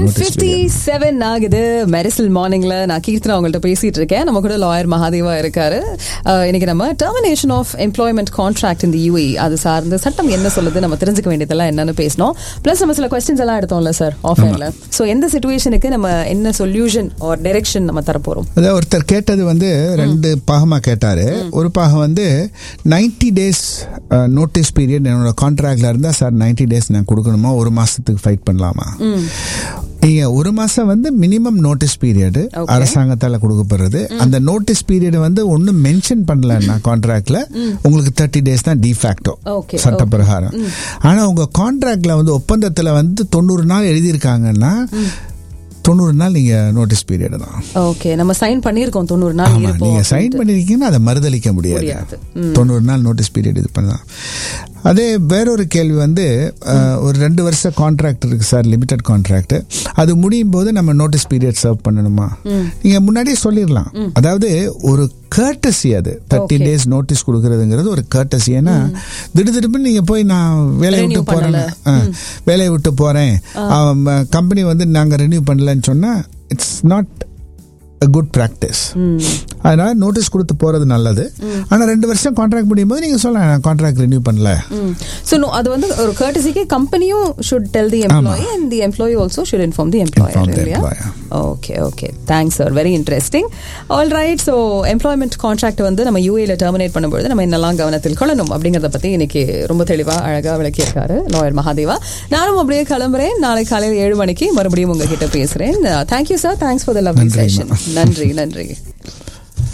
notice fifty seven ஆகுது மெரிசல் மார்னிங்ல நான் கீர்த்தனா உங்கள்ட்ட பேசிட்டு இருக்கேன் நம்ம கூட லாயர் மகாதேவா இருக்காரு அஹ், இன்னைக்கு நம்ம டெர்மினேஷன் ஆஃப் எம்ப்ளாய்மெண்ட் கான்ட்ராக்ட் இந்த யூஏ அது சார்ந்த சட்டம் என்ன சொல்லுது நம்ம தெரிஞ்சுக்க வேண்டியதெல்லாம் என்னன்னு பேசணும் பிளஸ் நம்ம சில கொஸ்டின்ஸ் எல்லாம் எடுத்தோம்ல சார் ஆஃபர்ல சோ எந்த சுச்சுவேஷனுக்கு நம்ம என்ன சொல்யூஷன் ஆர் டைரக்ஷன் நம்ம தரப்போறோம் அதாவது ஒருத்தர் கேட்டது வந்து ரெண்டு பாகமா கேட்டாரு ஒரு பாகம் வந்து 90 டேஸ் நோட்டீஸ் பீரியட் என்னோட கான்ட்ராக்ட்ல இருந்தா சார் 90 டேஸ் நான் கொடுக்கணுமா ஒரு மாசத்துக்கு ஃபைட் பண்ணலாமா நீங்க ஒரு மாசம் வந்து மினிமம் நோட்டீஸ் பீரியட் Okay. அரசாங்கத்தால கொடுக்கப்படுறது அந்த நோட்டீஸ் பீரியட் வந்து ஒன்னும் மென்ஷன் பண்ணலன்னா கான்ட்ராக்ட்ல உங்களுக்கு தேர்ட்டி டேஸ் தான் டிஃபேக்டோ Okay, சட்ட பிரகாரம் ஆனா உங்க கான்ட்ராக்ட்ல வந்து ஒப்பந்தத்துல வந்து தொண்ணூறு நாள் எழுதியிருக்காங்கன்னா தொண்ணூறு நாள் நீங்க நோட்டீஸ் பீரியட் தான் ஓகே நம்ம சைன் பண்ணிருக்கோம் தொண்ணூறு நாள் ஆமா இருப்போம் நீங்க சைன் பண்ணிருக்கீங்கன்னா அதை மறுதளிக்க முடியாது முடியாது. தொண்ணூறு நாள் நோட்டீஸ் பீரியட் இது பண்ணலாம் அதே வேறொரு கேள்வி வந்து அஹ், ஒரு ரெண்டு வருஷம் கான்ட்ராக்ட் இருக்கு சார் லிமிடெட் கான்ட்ராக்ட் அது முடியும் போது நம்ம நோட்டீஸ் பீரியட் சர்வ் பண்ணணுமா நீங்க முன்னாடியே சொல்லிடலாம் அதாவது ஒரு கர்டசி அது தேர்ட்டி Okay. டேஸ் நோட்டீஸ் கொடுக்கறதுங்கிறது ஒரு கர்டசி ஏன்னா திடுதிடுப்புன்னு நீங்க போய் நான் வேலையை Renew விட்டு போறேன் பண்ணல. ஆ, வேலையை விட்டு போறேன் கம்பெனி வந்து நாங்க ரெனியூ பண்ணலன்னு சொன்னா it's not a good practice அதனால நோட்டீஸ் கொடுத்து போறது நல்லது ஆனா ரெண்டு வருஷம் கான்ட்ராக்ட் முடியும் போது நீங்க சொல்லலாம் நான் கான்ட்ராக்ட் ரெனியூ பண்ணல ஸோ நோ அது வந்து ஒரு கர்டசிக்கு கம்பெனியும் should tell the employee and the employee also should inform the Inform employer the இல்லையா employer. Okay okay thanks sir very interesting all right so employment contract வந்து நம்ம யூஏல டெர்மினேட் பண்ணும்போது நம்ம என்னெல்லாம் கவனத்தில் கொள்ளணும் அப்படிங்கறத பத்தி இன்னைக்கு ரொம்ப தெளிவா அழகா விளக்கியிருக்காரு லாயர் மகாதேவா நானும் அப்படியே கிளம்புறேன் நாளை காலையில் ஏழு மணிக்கு மறுபடியும் உங்ககிட்ட பேசுறேன் thank you sir thanks for the lovely நன்றிம்மா. செஷன் நன்றி நன்றி